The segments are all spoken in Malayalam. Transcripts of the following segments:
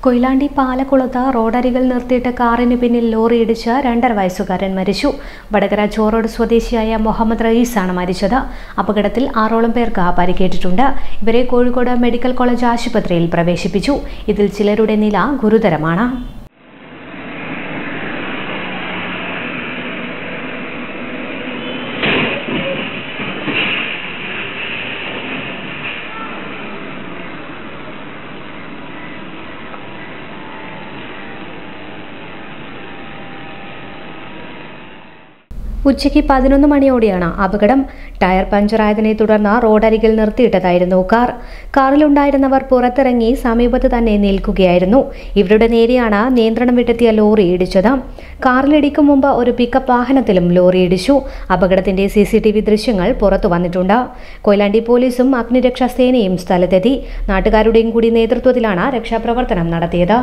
കൊയിലാണ്ടി പാലക്കുളത്ത് റോഡരികിൽ നിർത്തിയിട്ട കാറിന് പിന്നിൽ ലോറി ഇടിച്ച് രണ്ടര വയസ്സുകാരൻ മരിച്ചു വടകര ചോറോഡ് സ്വദേശിയായ മുഹമ്മദ് റയീസാണ് മരിച്ചത് അപകടത്തിൽ ആറോളം പേർക്ക് പരിക്കേറ്റിട്ടുണ്ട് ഇവരെ കോഴിക്കോട് മെഡിക്കൽ കോളേജ് ആശുപത്രിയിൽ പ്രവേശിപ്പിച്ചു ഇതിൽ ചിലരുടെ നില ഗുരുതരമാണ് ഉച്ചയ്ക്ക് പതിനൊന്ന് മണിയോടെയാണ് അപകടം ടയർ പഞ്ചറായതിനെ തുടർന്ന് റോഡരികിൽ നിർത്തിയിട്ടതായിരുന്നു കാർ കാറിലുണ്ടായിരുന്നവർ പുറത്തിറങ്ങി സമീപത്ത് തന്നെ നിൽക്കുകയായിരുന്നു ഇവരുടെ നേരെയാണ് നിയന്ത്രണം വിട്ടെത്തിയ ലോറി ഇടിച്ചത് കാറിലിടിക്കും മുമ്പ് ഒരു പിക്കപ്പ് വാഹനത്തിലും ലോറി ഇടിച്ചു അപകടത്തിന്റെ സി സി ടി വി ദൃശ്യങ്ങൾ പുറത്തു വന്നിട്ടുണ്ട് കൊയിലാണ്ടി പോലീസും അഗ്നിരക്ഷാ സേനയും സ്ഥലത്തെത്തി നാട്ടുകാരുടെയും കൂടി നേതൃത്വത്തിലാണ് രക്ഷാപ്രവർത്തനം നടത്തിയത്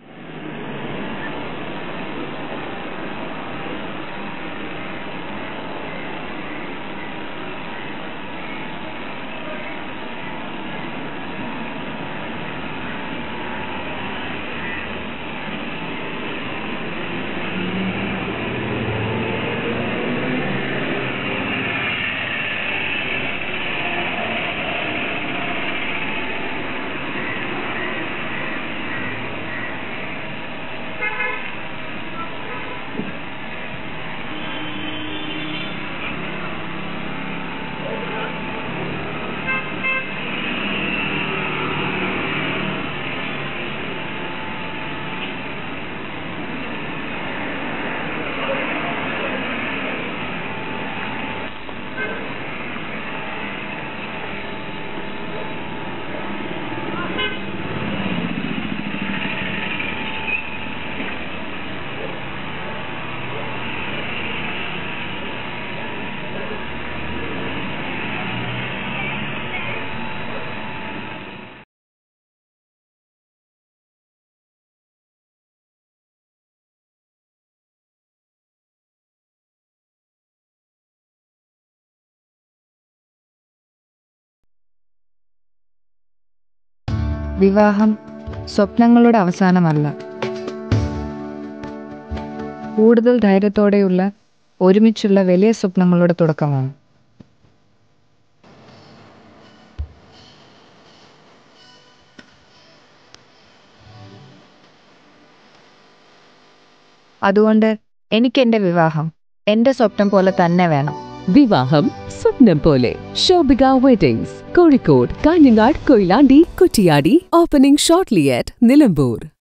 വിവാഹം സ്വപ്നങ്ങളുടെ അവസാനമല്ല കൂടുതൽ ധൈര്യത്തോടെയുള്ള ഒരുമിച്ചുള്ള വലിയ സ്വപ്നങ്ങളുടെ തുടക്കമാണ് അതുകൊണ്ട് എനിക്ക് എൻ്റെ വിവാഹം എൻ്റെ സ്വപ്നം പോലെ തന്നെ വേണം വിവാഹം സ്വപ്നം പോലെ Shobhika weddings Kozhikode Kanhangad Koyilandy Kuttiady opening shortly at Nilambur